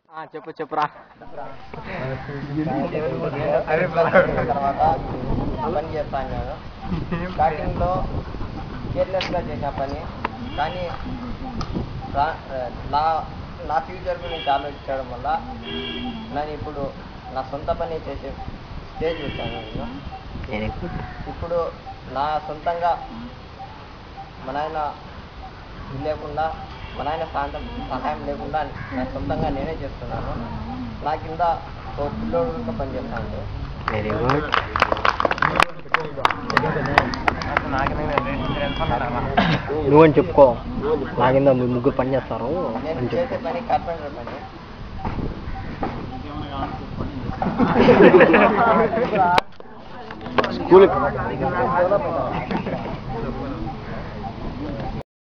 చెప్పు చెప్పురా తర్వాత పని చేస్తాను నేను స్టార్టింగ్లో కేర్లెస్గా చేసిన పని కానీ రా- నా నా ఫ్యూచర్ గురించి ఆలోచించడం వల్ల నేను ఇప్పుడు నా సొంత పని చేసే స్టేజ్ వచ్చాను నేను వెరీ గుడ్ ఇప్పుడు నా సొంతంగా మా నాయన ఇది లేకుండా మా నాయన సాయంత్రం సహాయం లేకుండా నా సొంతంగా నేనే చేస్తున్నాను నా కింద ఓ పిల్లోడుగా పనిచేస్తాను వెరీ గుడ్ నువ్వని చెప్పుకో నా కింద మీ ముగ్గురు పని చేస్తారు నేను అని చేసే చెప్పుకో పని కార్పెంటర్ పని స్కూల్